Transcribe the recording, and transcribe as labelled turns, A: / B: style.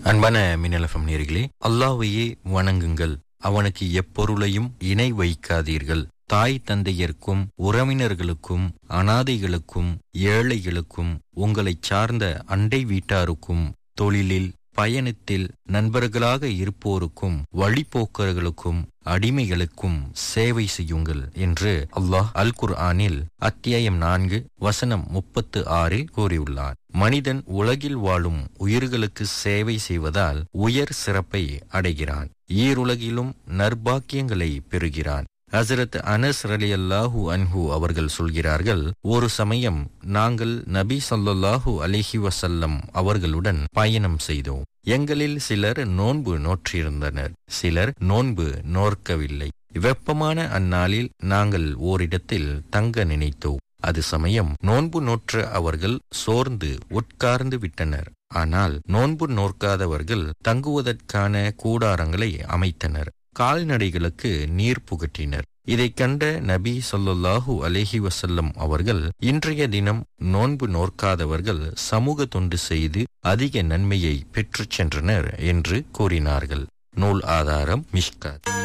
A: அன்பான மின்னலஃபம் நேர்களே அல்லாவையே வணங்குங்கள் அவனுக்கு எப்பொருளையும் இணை வைக்காதீர்கள் தாய் தந்தையர்க்கும் உறவினர்களுக்கும் அனாதைகளுக்கும் ஏழைகளுக்கும் உங்களைச் சார்ந்த அண்டை வீட்டாருக்கும் தொழிலில் பயணத்தில் நண்பர்களாக இருப்போருக்கும் வழிபோக்கர்களுக்கும் அடிமைகளுக்கும் சேவை செய்யுங்கள் என்று அல்லாஹ் அல் குர்ஆனில் அத்தியாயம் நான்கு வசனம் முப்பத்து ஆறில் கூறியுள்ளார் மனிதன் உலகில் வாழும் உயிர்களுக்கு சேவை செய்வதால் உயர் சிறப்பை அடைகிறான் ஈருலகிலும் நற்பாக்கியங்களை பெறுகிறான் ஹசரத் அனஸ் ரலி அல்லாஹூ அன்ஹு அவர்கள் சொல்கிறார்கள் ஒரு சமயம் நாங்கள் நபி சொல்லல்லாஹு அலிஹி வசல்லம் அவர்களுடன் பயணம் செய்தோம் எங்களில் சிலர் நோன்பு நோற்றிருந்தனர் சிலர் நோன்பு நோர்க்கவில்லை வெப்பமான அந்நாளில் நாங்கள் ஓரிடத்தில் தங்க நினைத்தோம் அது சமயம் நோன்பு நோற்ற அவர்கள் சோர்ந்து உட்கார்ந்து விட்டனர் ஆனால் நோன்பு நோற்காதவர்கள் தங்குவதற்கான கூடாரங்களை அமைத்தனர் கால்நடைகளுக்கு நீர் புகட்டினர் இதைக் கண்ட நபி சொல்லாஹு அலேஹி வசல்லம் அவர்கள் இன்றைய தினம் நோன்பு நோற்காதவர்கள் சமூக தொண்டு செய்து அதிக நன்மையை பெற்றுச் சென்றனர் என்று கூறினார்கள் நூல் ஆதாரம் மிஷ்காத்